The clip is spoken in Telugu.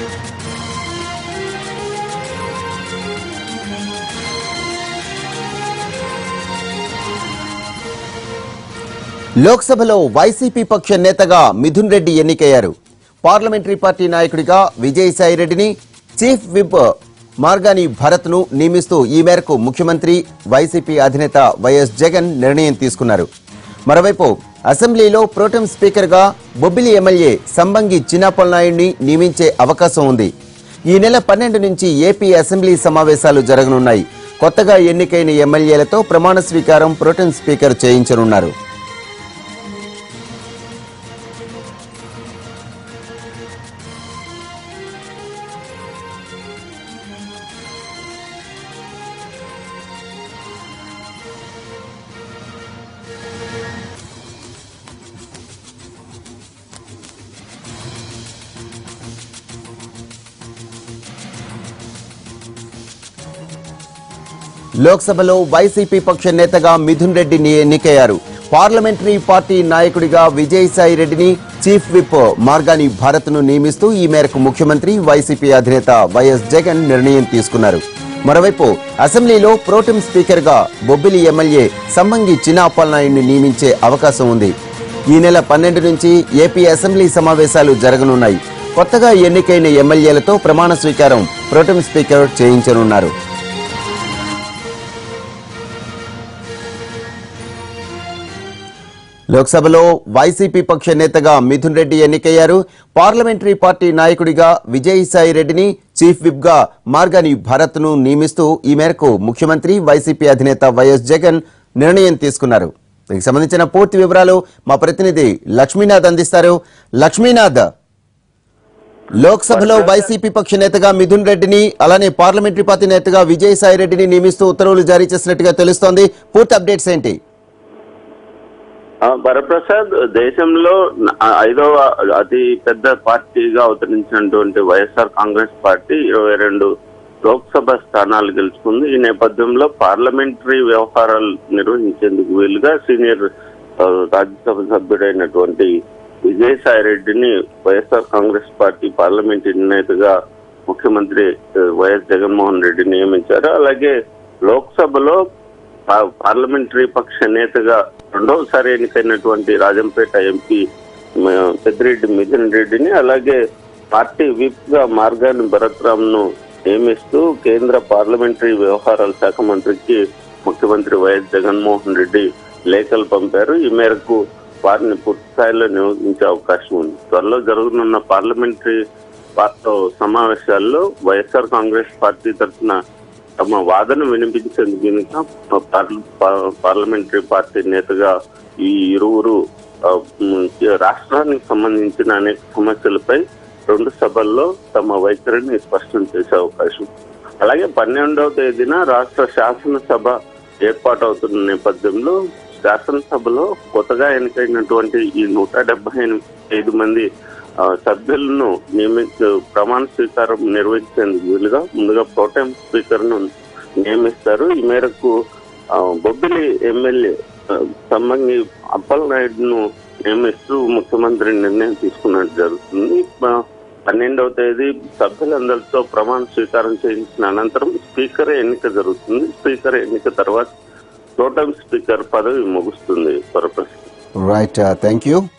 లోక్సభలో వైసీపీ పక్ష నేతగా మిథున్ రెడ్డి ఎన్నికయ్యారు పార్లమెంటరీ పార్టీ నాయకుడిగా విజయసాయి రెడ్డిని చీఫ్ విప్ మార్గాని భరత్ను నియమిస్తూ ఈ మేరకు ముఖ్యమంత్రి వైసీపీ అధినేత వైఎస్ జగన్ నిర్ణయం తీసుకున్నారు మరోవైపు అసెంబ్లీలో ప్రోటెం స్పీకర్గా బొబ్బిలి ఎమ్మెల్యే సంబంగి చిన్నాపల్నాయుడిని నియమించే అవకాశం ఉంది ఈ నెల పన్నెండు నుంచి ఏపీ అసెంబ్లీ సమావేశాలు జరగనున్నాయి కొత్తగా ఎన్నికైన ఎమ్మెల్యేలతో ప్రమాణ స్వీకారం ప్రోటెం స్పీకర్ చేయించనున్నారు లోక్సభలో వైసీపీ పక్ష నేతగా మిథున్ రెడ్డిని ఎన్నికయ్యారు పార్లమెంటరీ పార్టీ నాయకుడిగా విజయసాయి రెడ్డిని చీఫ్ విప్ మార్గాని భారత్ను నియమిస్తూ ఈ మేరకు ముఖ్యమంత్రి వైసీపీ అధినేత వైఎస్ జగన్ నిర్ణయం తీసుకున్నారు మరోవైపు అసెంబ్లీలో ప్రోటెం స్పీకర్గా బొబ్బిలి ఎమ్మెల్యే సంబంగి చిన్నాపల్నాయుడిని నియమించే అవకాశం ఉంది ఈ నెల పన్నెండు నుంచి ఏపీ అసెంబ్లీ సమావేశాలు జరగనున్నాయి కొత్తగా ఎన్నికైన ఎమ్మెల్యేలతో ప్రమాణ స్వీకారం ప్రోటెం స్పీకర్ చేయించనున్నారు లోక్సభలో వైసీపీ పక్ష నేతగా మిథున్ రెడ్డి ఎన్నికయ్యారు పార్లమెంటరీ పార్టీ నాయకుడిగా విజయసాయి రెడ్డిని చీఫ్ విప్ గా మార్గాని భరత్ ను నియమిస్తూ ఈ మేరకు ముఖ్యమంత్రి వైసీపీ అధినేత వైఎస్ జగన్ నిర్ణయం తీసుకున్నారు దీనికి సంబంధించిన పూర్తి వివరాలు మా ప్రతినిధి లక్ష్మీనాథ్ అందిస్తారు లక్ష్మీనాథ్ లోక్సభలో వైసీపీ పక్ష నేతగా మిథున్ రెడ్డిని అలానే పార్లమెంటరీ పార్టీ నేతగా విజయసాయి రెడ్డిని నియమిస్తూ ఉత్తర్వులు జారీ చేసినట్టుగా తెలుస్తోంది పూర్తి అప్డేట్స్ ఏంటి ఆ, వరప్రసాద్ దేశంలో న- ఐదవ అతి పెద్ద పార్టీగా అవతరించినటువంటి వైఎస్ఆర్ కాంగ్రెస్ పార్టీ ఇరవై రెండు లోక్సభ స్థానాలు గెలుచుకుంది ఈ నేపథ్యంలో పార్లమెంటరీ వ్యవహారాలు నిర్వహించేందుకు వీలుగా సీనియర్ ఆ, రాజ్యసభ సభ్యుడైనటువంటి విజయసాయి రెడ్డిని వైఎస్ఆర్ కాంగ్రెస్ పార్టీ పార్లమెంట్ నేతగా ముఖ్యమంత్రి ఆ, వైఎస్ జగన్మోహన్ రెడ్డి నియమించారు అలాగే లోక్సభలో పా- పార్లమెంటరీ పక్ష నేతగా రెండవసారి ఎన్నికైనటువంటి రాజంపేట ఎంపీ మ, పెద్దిరెడ్డి మిథున్ రెడ్డిని అలాగే పార్టీ విప్ గా మార్గాని భరత్రామ్ ను నియమిస్తూ కేంద్ర పార్లమెంటరీ వ్యవహారాల శాఖ మంత్రికి ముఖ్యమంత్రి వైఎస్ జగన్మోహన్ రెడ్డి లేఖలు పంపారు ఈ మేరకు వారిని పూర్తి స్థాయిలో నియోగించే అవకాశం ఉంది త్వరలో జరగనున్న పార్లమెంటరీ పార్టీ సమావేశాల్లో వైఎస్ఆర్ కాంగ్రెస్ పార్టీ తరఫున తమ వాదన వినిపించేందుకు కనుక పార్ల- పా- పార్లమెంటరీ పార్టీ నేతగా ఈ ఇరువురు ఆ, ఉమ్, రాష్ట్రానికి సంబంధించిన అనేక సమస్యలపై రెండు సభల్లో తమ వైఖరిని స్పష్టం చేసే అవకాశం అలాగే పన్నెండవ తేదీన రాష్ట్ర శాసనసభ ఏర్పాటు అవుతున్న నేపథ్యంలో శాసనసభలో కొత్తగా ఎన్నికైనటువంటి ఈ నూట డెబ్బై ఐదు మంది ఆ, సభ్యులను నియమించ ప్రమాణ స్వీకారం నిర్వహించేందుకు వీలుగా ముందుగా ప్రోటెం స్పీకర్ ను నియమిస్తారు ఈ మేరకు ఆ, బొబ్బిలి ఎమ్మెల్యే ఆ, సంబంగి అప్పలనాయుడును నియమిస్తూ ముఖ్యమంత్రి నిర్ణయం తీసుకున్నట్టు జరుగుతుంది ఆ, పన్నెండవ తేదీ సభ్యులందరితో ప్రమాణ స్వీకారం చేయించిన అనంతరం స్పీకర్ ఎన్నిక జరుగుతుంది స్పీకర్ ఎన్నిక తర్వాత ప్రోటెం స్పీకర్ పదవి ముగుస్తుంది పరప్రశ్న రైట్ థ్యాంక్ యూ